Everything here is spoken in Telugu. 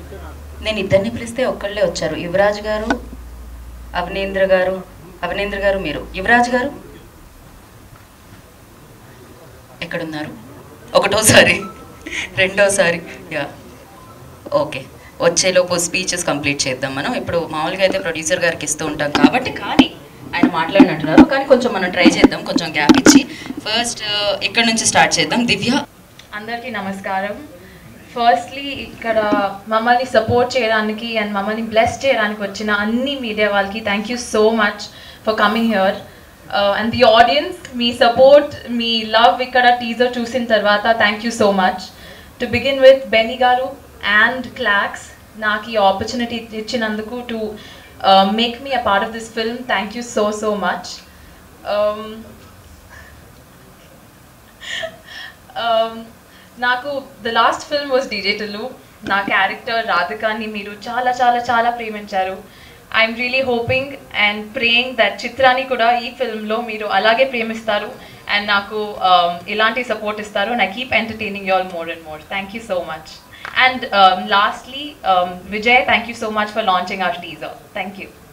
నేను ఇద్దరిని పిలిస్తే ఒక్కళ్ళే వచ్చారు యువరాజ్ గారు అభినేంద్ర గారు అభినేంద్ర గారు మీరు యువరాజ్ గారు ఎక్కడున్నారు ఒకటోసారి రెండోసారి యా ఓకే వచ్చేలోపు స్పీచెస్ కంప్లీట్ చేద్దాం మనం ఇప్పుడు మామూలుగా అయితే ప్రొడ్యూసర్ గారికి ఇస్తూ ఉంటాం కాబట్టి కానీ ఆయన మాట్లాడినట్టున్నారు కానీ కొంచెం మనం ట్రై చేద్దాం కొంచెం గ్యాప్ ఇచ్చి ఫస్ట్ ఇక్కడ నుంచి స్టార్ట్ చేద్దాం దివ్య అందరికీ నమస్కారం ఫస్ట్లీ ఇక్కడ మమ్మల్ని సపోర్ట్ చేయడానికి అండ్ మమ్మల్ని బ్లెస్ చేయడానికి వచ్చిన అన్ని మీడియా వాళ్ళకి thank you so much for coming here and the audience మీ సపోర్ట్ మీ లవ్ ఇక్కడ టీజర్ చూసిన తర్వాత thank you so much to begin with Benny గారు అండ్ క్లాక్స్ నాకు ఈ ఆపర్చునిటీ ఇచ్చినందుకు to make me a part of this film thank you so so much um, నాకు the last film was DJ Tillu నా క్యారెక్టర్ రాధికాని మీరు చాలా చాలా చాలా ప్రేమించారు I'm really hoping and praying that చిత్రాన్ని కూడా ఈ ఫిల్మ్లో మీరు అలాగే ప్రేమిస్తారు అండ్ నాకు um, ఇలాంటి సపోర్ట్ ఇస్తారు and I keep entertaining you all more and more thank you so much and lastly Vijay thank you so much for launching our teaser thank you